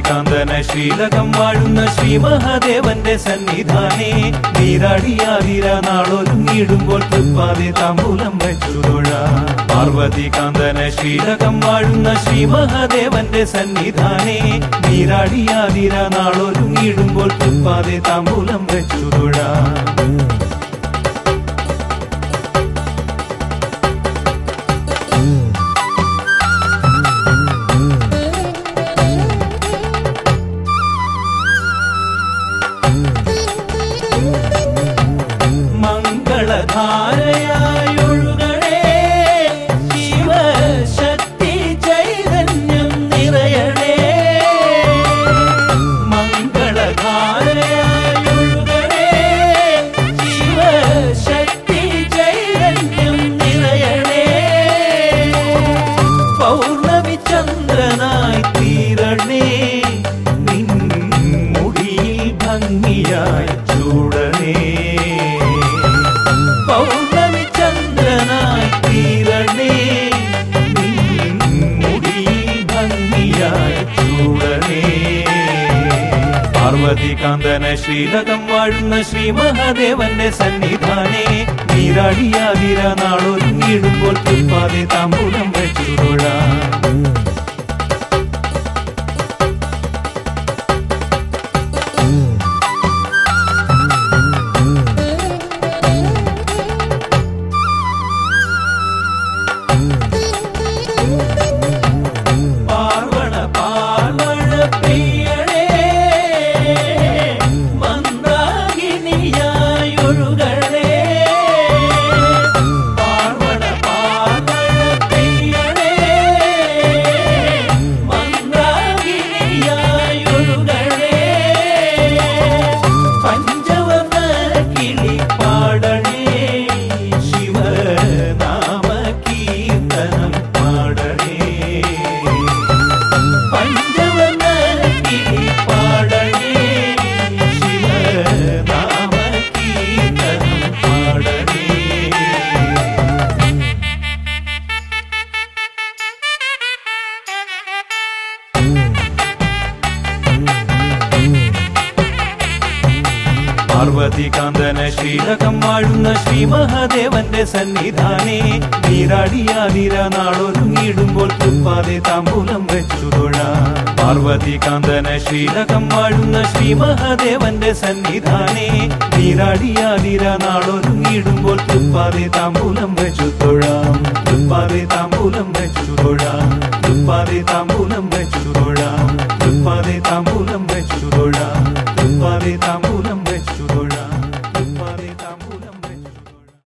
പാർവതികാന്തന ശ്രീലകം വാഴുന്ന ശ്രീ മഹാദേവന്റെ സന്നിധാനേ നീരാടിയാതിര നാളൊരുങ്ങിടുമ്പോൾ തൃപ്പാതെ താമ്പൂലം വെച്ചു തൊഴ പാർവതികാന്തന ശ്രീലകം വാഴുന്ന ശ്രീ മഹാദേവന്റെ സന്നിധാനേ നീരാടിയാതിര നാളൊരുങ്ങിടുമ്പോൾ തൃപ്പാതെ താമ്പൂലം വെച്ചു തൊഴ മംഗളധാരയായൊഴുകണേ ശിവശക്തി ചൈതന്യം നിറയണേ മംഗളധാരയായൊഴുകണേ ശിവശക്തി ചൈതന്യം നിറയണേ പൗർണമി ചന്ദ്രനായി തീരണേ നിൻ മുടിയിൽ ഭംഗിയായി ചൂടണേ പൗർണമി ചന്ദ്രനായി തീരണേ നിൻ മുടിയിൽ ഭംഗിയായി ചൂടണേ പാർവതികാന്തന ശ്രീലകം വാഴുന്ന ശ്രീ മഹാദേവന്റെ സന്നിധാനേ നീരാടിയാതിര നാളൊരുങ്ങിടുമ്പോൾ തൃപ്പാതെ താമ്പൂലം വെച്ചു തൊഴാം പാർവണ പാർവണ പ്രിയണേ മന്ദാകിനിയായി ഒഴുകണേ പാർവണ പാർവണ പ്രിയണേ മന്ദാകിനിയായി ഒഴുകണേ പഞ്ചവർണ്ണ കിളി പാടണേ ശിവനാമ കീർത്തനം പാടണേ പഞ്ചവർണ്ണ കിളി പാടണേ ശിവനാമ കീർത്തനം പാടണേ പാർവതികാന്തന ശ്രീലകം വാഴുന്ന ശ്രീ മഹാദേവന്റെ സന്നിധാനേ നീരാടിയാതിര നാളൊരുങ്ങിടുമ്പോൾ തൃപ്പാതെ താമ്പൂലം വെച്ചു തൊഴ പാർവതികാന്തന ശ്രീലകം വാഴുന്ന ശ്രീ മഹാദേവന്റെ സന്നിധാനേ നീരാടിയാതിര നാളൊരുങ്ങിടുമ്പോൾ തൃപ്പാതെ താമ്പൂലം വെച്ചു തൊഴാം തൃപ്പാതെ താമ്പൂലം വെച്ചു തൊഴാം തൃപ്പാതെ താമ്പൂലം